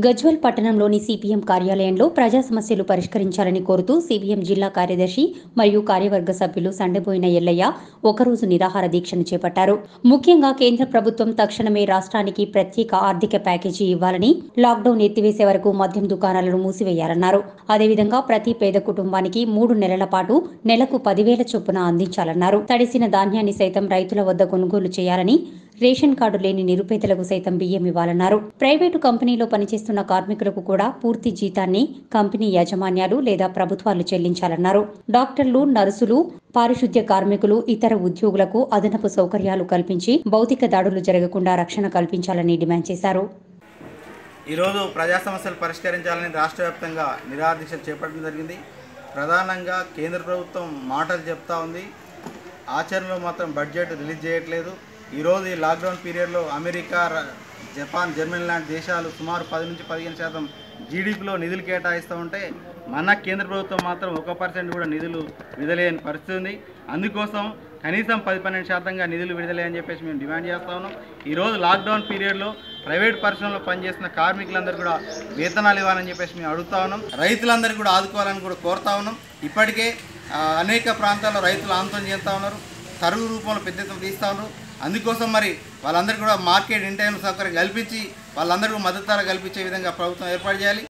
గజ్వల్ పట్టణంలోని సిపిఎం కార్యాలయంలో ప్రజా సమస్యలు పరిష్కరించాలని కోరుతూ సిపిఎం జిల్లా కార్యదర్శి మరియు కార్యవర్గ సభ్యులు సండబోయిన ఎల్లయ్య ఒకరోజు నిరాహార దీక్షను చేపట్టారు ముఖ్యంగా కేంద్ర ప్రభుత్వం తక్షణమే రాష్ట్రానికి ప్రత్యేక ఆర్థిక ప్యాకేజీ ఇవ్వాలని లాక్డౌన్ ఎత్తివేసే వరకు మద్యం దుకాణాలను మూసివేయాలన్నారు అదేవిధంగా ప్రతి పేద కుటుంబానికి మూడు నెలల పాటు నెలకు పదివేల చొప్పున అందించాలన్నారు తడిసిన ధాన్యాన్ని సైతం రైతుల వద్ద కొనుగోలు చేయాలని రేషన్ కార్డు లేని నిరుపేదలకు సైతం బియ్యం ఇవ్వాలన్నారు ప్రైవేటు కంపెనీలో పనిచేస్తున్న కార్మికులకు కూడా పూర్తి జీతాన్ని కంపెనీ యాజమాన్యాలు లేదా ప్రభుత్వాలు చెల్లించాలన్నారు డాక్టర్లు నర్సులు పారిశుద్ధ్య కార్మికులు ఇతర ఉద్యోగులకు అదనపు సౌకర్యాలు కల్పించి భౌతిక దాడులు జరగకుండా రక్షణ కల్పించాలని డిమాండ్ చేశారు ఈరోజు ప్రజా సమస్యలు పరిష్కరించాలని రాష్ట్ర వ్యాప్తంగా నిరాదీక్షలు చేపట్టడం జరిగింది ప్రధానంగా కేంద్ర ప్రభుత్వం మాటలు చెప్తా ఉంది ఆచరణలో మాత్రం బడ్జెట్ రిలీజ్ చేయట్లేదు ఈరోజు ఈ లాక్డౌన్ పీరియడ్లో అమెరికా ర- జపాన్ జర్మనీ లాంటి దేశాలు సుమారు పది నుంచి పదిహేను శాతం జీడిపిలో నిధులు కేటాయిస్తూ ఉంటే మన కేంద్ర ప్రభుత్వం మాత్రం ఒక పర్సెంట్ కూడా నిధులు విడుదలేని పరిస్థితి ఉంది అందుకోసం కనీసం పది పన్నెండు శాతంగా నిధులు విడుదలే అని చెప్పేసి మేము డిమాండ్ చేస్తా ఉన్నాం ఈరోజు లాక్డౌన్ పీరియడ్లో ప్రైవేట్ పరిశ్రమలో పనిచేస్తున్న కార్మికులందరూ కూడా వేతనాలు ఇవ్వాలని చెప్పేసి మేము అడుగుతా ఉన్నాం రైతులందరూ కూడా ఆదుకోవాలని కూడా కోరుతా ఉన్నాం ఇప్పటికే ఆ, అనేక ప్రాంతాల్లో రైతులు ఆందోళన చేస్తూ ఉన్నారు కరువు రూపంలో పెద్ద ఎత్తున తీస్తూ ఉన్నారు అందుకోసం మరి వాళ్ళందరికీ కూడా మార్కెట్ ఇన్ టైం సౌకర్యం కల్పించి వాళ్ళందరికీ మద్దతు ధర కల్పించే విధంగా ప్రభుత్వం ఏర్పాటు చేయాలి